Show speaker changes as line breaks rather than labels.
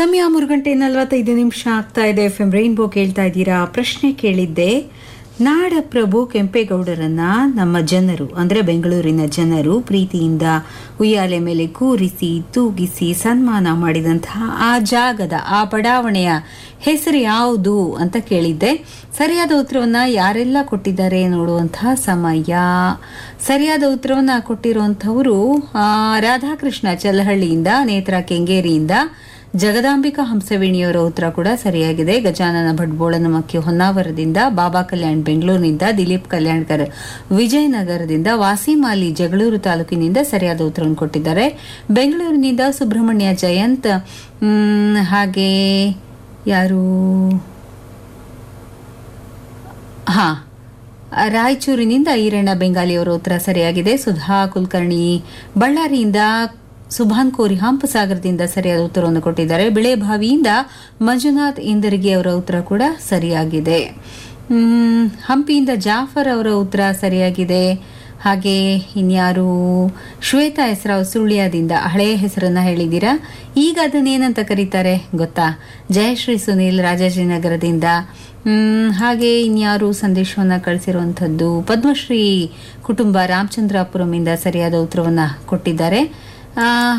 ಸಮಯ ಮೂರು ಗಂಟೆ ನಲವತ್ತೈದು ನಿಮಿಷ ಆಗ್ತಾ ಇದೆ ಎಫ್ ಎಂ ರೈನ್ಬೋ ಕೇಳ್ತಾ ಇದ್ದೀರಾ ಪ್ರಶ್ನೆ ಕೇಳಿದ್ದೆ ನಾಡಪ್ರಭು ಕೆಂಪೇಗೌಡರನ್ನ ನಮ್ಮ ಜನರು ಅಂದ್ರೆ ಬೆಂಗಳೂರಿನ ಜನರು ಪ್ರೀತಿಯಿಂದ ಉಯ್ಯಾಲೆ ಮೇಲೆ ಕೂರಿಸಿ ತೂಗಿಸಿ ಸನ್ಮಾನ ಮಾಡಿದಂತಹ ಆ ಜಾಗದ ಆ ಬಡಾವಣೆಯ ಹೆಸರು ಯಾವುದು ಅಂತ ಕೇಳಿದ್ದೆ ಸರಿಯಾದ ಉತ್ತರವನ್ನ ಯಾರೆಲ್ಲ ಕೊಟ್ಟಿದ್ದಾರೆ ನೋಡುವಂತಹ ಸಮಯ ಸರಿಯಾದ ಉತ್ತರವನ್ನ ಕೊಟ್ಟಿರುವಂತವರು ಆ, ರಾಧಾಕೃಷ್ಣ ಚಲಹಳ್ಳಿಯಿಂದ ನೇತ್ರ ಕೆಂಗೇರಿಯಿಂದ ಜಗದಾಂಬಿಕಾ ಹಂಸವೇಣಿಯವರ ಉತ್ತರ ಕೂಡ ಸರಿಯಾಗಿದೆ ಗಜಾನನ ಭಟ್ಬೋಳನಮಕ್ಕಿ ಹೊನ್ನಾವರದಿಂದ ಬಾಬಾ ಕಲ್ಯಾಣ್ ಬೆಂಗಳೂರಿನಿಂದ ದಿಲೀಪ್ ಕಲ್ಯಾಣ್ಕರ್ ವಿಜಯನಗರದಿಂದ ವಾಸಿಮಾಲಿ ಜಗಳೂರು ತಾಲೂಕಿನಿಂದ ಸರಿಯಾದ ಉತ್ತರವನ್ನು ಕೊಟ್ಟಿದ್ದಾರೆ ಬೆಂಗಳೂರಿನಿಂದ ಸುಬ್ರಹ್ಮಣ್ಯ ಜಯಂತ್ ಮ್, ಹಾಗೆ ಯಾರು ಹಾ ರಾಯಚೂರಿನಿಂದ ಈರಣ್ಣ ಬೆಂಗಾಲಿಯವರ ಉತ್ತರ ಸರಿಯಾಗಿದೆ ಸುಧಾ ಕುಲಕರ್ಣಿ ಬಳ್ಳಾರಿಯಿಂದ ಸುಭಾನ್ ಕೋರಿ ಹಂಪಸಾಗರದಿಂದ ಸರಿಯಾದ ಉತ್ತರವನ್ನು ಕೊಟ್ಟಿದ್ದಾರೆ ಬಿಳೆಬಾವಿಯಿಂದ ಮಂಜುನಾಥ್ ಇಂದರ್ಗಿ ಅವರ ಉತ್ತರ ಕೂಡ ಸರಿಯಾಗಿದೆ ಮ್, ಹಂಪಿಯಿಂದ ಜಾಫರ್ ಅವರ ಉತ್ತರ ಸರಿಯಾಗಿದೆ ಹಾಗೆ ಇನ್ಯಾರು ಶ್ವೇತಾ ಹೆಸರಾವ್ ಸುಳ್ಯದಿಂದ ಹಳೆಯ ಹೆಸರನ್ನ ಹೇಳಿದ್ದೀರಾ ಈಗ ಅದನ್ನೇನಂತ ಕರೀತಾರೆ ಗೊತ್ತಾ ಜಯಶ್ರೀ ಸುನೀಲ್ ರಾಜಾಜಿನಗರದಿಂದ ಮ್, ಹಾಗೆ ಇನ್ಯಾರು ಸಂದೇಶವನ್ನ ಕಳಿಸಿರುವಂಥದ್ದು ಪದ್ಮಶ್ರೀ ಕುಟುಂಬ ರಾಮಚಂದ್ರಾಪುರಮಿಂದ ಸರಿಯಾದ ಉತ್ತರವನ್ನ ಕೊಟ್ಟಿದ್ದಾರೆ ಆ,